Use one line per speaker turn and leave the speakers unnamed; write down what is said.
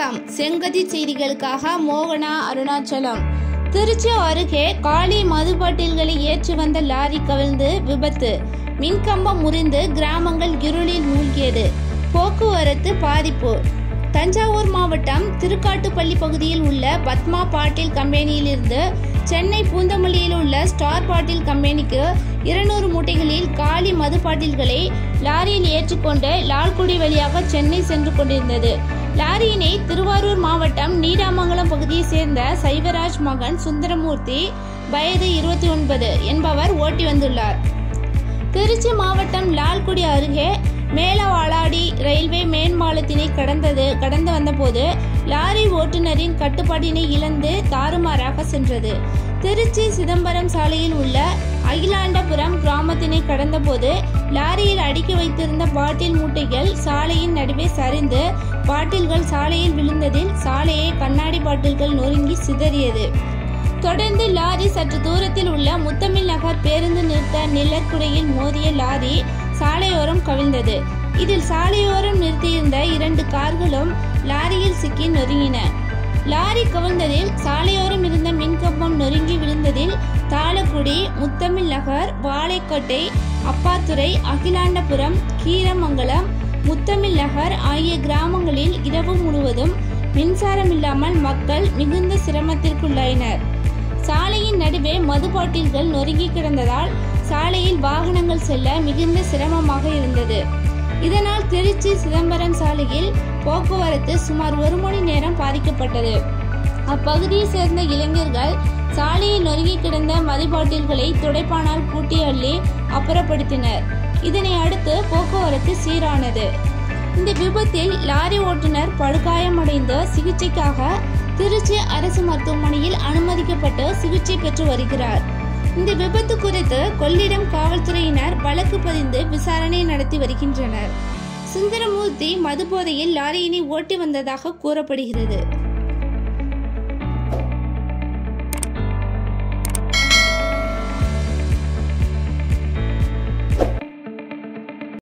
வணக்கம் செங்கதி செய்திகளுக்காக மோகனா அருணாச்சலம் திருச்சி அருகே காலி மது பாட்டில்களை ஏற்றி வந்த லாரி கவிழ்ந்து விபத்து மின்கம்பம் முறிந்து கிராமங்கள் இருளில் மூழ்கியது போக்குவரத்து பாதிப்பு தஞ்சாவூர் மாவட்டம் திருக்காட்டுப்பள்ளி பகுதியில் உள்ள பத்மா பாட்டில் கம்பெனியிலிருந்து சென்னை பூந்தமல்லியில் உள்ள ஸ்டார் பாட்டில் கம்பெனிக்கு இருநூறு மூட்டைகளில் காலி மது பாட்டில்களை லாரியில் ஏற்றிக்கொண்டு லால்குடி வழியாக சென்னை சென்று கொண்டிருந்தது லாரியினை திருவாரூர் மாவட்டம் நீடாமங்கலம் பகுதியைச் சேர்ந்த சைவராஜ் மகன் சுந்தரமூர்த்தி வயது இருபத்தி ஒன்பது என்பவர் ஓட்டி வந்துள்ளார் திருச்சி மாவட்டம் லால்குடி அருகே மேலவாளாடி ரயில்வே மேம்பாலத்தினை கடந்தது கடந்து வந்தபோது லாரி ஓட்டுநரின் கட்டுப்பாட்டினை இழந்து தாறுமாறாக சென்றது திருச்சி சிதம்பரம் சாலையில் உள்ள அகிலாண்டபுரம் கிராமத்தினை கடந்தபோது லாரியில் அடுக்கி வைத்திருந்த பாட்டில் மூட்டைகள் சாலையின் நடுவே சரிந்து பாட்டில்கள் சாலையில் விழுந்ததில் சாலையை கண்ணாடி பாட்டில்கள் நொறுங்கி சிதறியது தொடர்ந்து லாரி சற்று தூரத்தில் உள்ள முத்தமிழ் நகர் பேருந்து நிறுத்த நிழற்குடையில் மோதிய லாரி சாலையோரம் கவிழ்ந்தது இதில் சாலையோரம் நிறுத்தியிருந்த இரண்டு கார்களும் லாரியில் சிக்கி நொறுங்கின லாரி கவிழ்ந்ததில் சாலையோரம் இருந்த மின்கம்பம் நொறுங்கி விழுந்ததில் தாளக்குடி முத்தமிழ் நகர் வாழைக்கோட்டை அப்பாத்துறை அகிலாண்டபுரம் கீரமங்கலம் முத்தமிழ் நகர் ஆகிய கிராமங்களில் இரவு முழுவதும் மின்சாரம் இல்லாமல் மக்கள் மிகுந்த சிரமத்திற்குள்ளாயினர் சாலையின் நடுவே மது பாட்டில்கள் நொறுங்கி கிடந்ததால் சாலையில் வாகனங்கள் செல்ல மிகுந்த சிரமமாக இருந்தது இதனால் திருச்சி சிதம்பரம் சாலையில் போக்குவரத்து சுமார் ஒரு மணி நேரம் பாதிக்கப்பட்டது அப்பகுதியை சேர்ந்த இளைஞர்கள் சாலையில் நொறுங்கி கிடந்த மது பாட்டில்களை துடைப்பானால் பூட்டி அள்ளி அப்புறப்படுத்தினர் இதனை அடுத்து போக்குவரத்து சீரானது இந்த விபத்தில் லாரி ஓட்டுநர் படுகாயமடைந்து சிகிச்சைக்காக திருச்சி அரசு மருத்துவமனையில் அனுமதிக்கப்பட்டு சிகிச்சை பெற்று வருகிறார் இந்த விபத்து குறித்து கொள்ளிடம் காவல்துறையினர் வழக்கு பதிந்து விசாரணை நடத்தி வருகின்றனர் சுந்தரமூர்த்தி மதுபோதையில் லாரியினை ஓட்டி வந்ததாக கூறப்படுகிறது